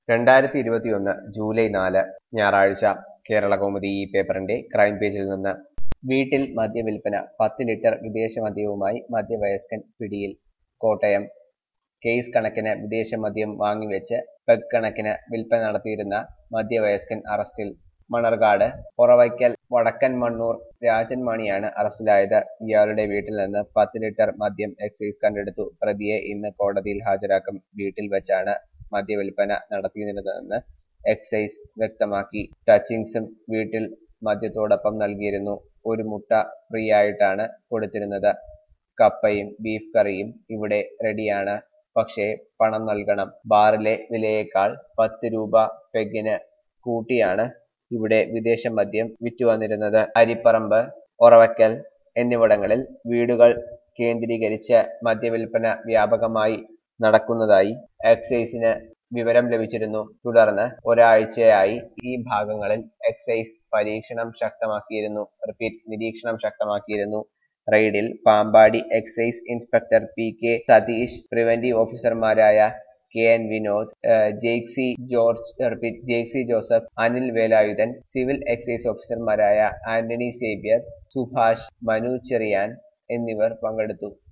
രണ്ടായിരത്തി ഇരുപത്തിയൊന്ന് ജൂലൈ നാല് ഞായറാഴ്ച കേരളകൗമുദി ഈ പേപ്പറിന്റെ ക്രൈം പേജിൽ നിന്ന് വീട്ടിൽ മദ്യവിൽപ്പന പത്ത് ലിറ്റർ വിദേശ മദ്യവുമായി മധ്യവയസ്കൻ പിടിയിൽ കോട്ടയം കേസ് കണക്കിന് വിദേശ മദ്യം വാങ്ങിവെച്ച് പെഗ് കണക്കിന് വിൽപ്പന നടത്തിയിരുന്ന മധ്യവയസ്കൻ അറസ്റ്റിൽ മണർകാട് പൊറവയ്ക്കൽ വടക്കൻ മണ്ണൂർ രാജൻ മണിയാണ് അറസ്റ്റിലായത് ഇയാളുടെ വീട്ടിൽ നിന്ന് പത്ത് ലിറ്റർ മദ്യം എക്സൈസ് കണ്ടെടുത്തു പ്രതിയെ ഇന്ന് കോടതിയിൽ ഹാജരാക്കും വീട്ടിൽ വെച്ചാണ് മദ്യവിൽപ്പന നടത്തിയിരുന്നതെന്ന് എക്സൈസ് വ്യക്തമാക്കി ടച്ചിങ്സും വീട്ടിൽ മദ്യത്തോടൊപ്പം നൽകിയിരുന്നു ഒരു മുട്ട ഫ്രീ ആയിട്ടാണ് കൊടുത്തിരുന്നത് കപ്പയും ബീഫ് കറിയും ഇവിടെ റെഡിയാണ് പക്ഷേ പണം നൽകണം ബാറിലെ വിലയേക്കാൾ പത്ത് രൂപ പെഗിന് കൂട്ടിയാണ് ഇവിടെ വിദേശ മദ്യം വിറ്റുവന്നിരുന്നത് അരിപ്പറമ്പ് ഒറവക്കൽ എന്നിവിടങ്ങളിൽ വീടുകൾ കേന്ദ്രീകരിച്ച് മദ്യവിൽപ്പന വ്യാപകമായി നടക്കുന്നതായി എക്സൈസിന് വിവരം ലഭിച്ചിരുന്നു തുടർന്ന് ഒരാഴ്ചയായി ഈ ഭാഗങ്ങളിൽ എക്സൈസ് പരീക്ഷണം ശക്തമാക്കിയിരുന്നു റിപ്പീറ്റ് നിരീക്ഷണം ശക്തമാക്കിയിരുന്നു റെയ്ഡിൽ Pampady excise inspector P K Satheesh preventive ഓഫീസർമാരായ K N Vinod Jaixy George repeat Jaixy Joseph Anil Velayudhan civil excise ഓഫീസർമാരായ ആന്റണി സേവ്യർ സുഭാഷ് മനു ചെറിയാൻ എന്നിവർ പങ്കെടുത്തു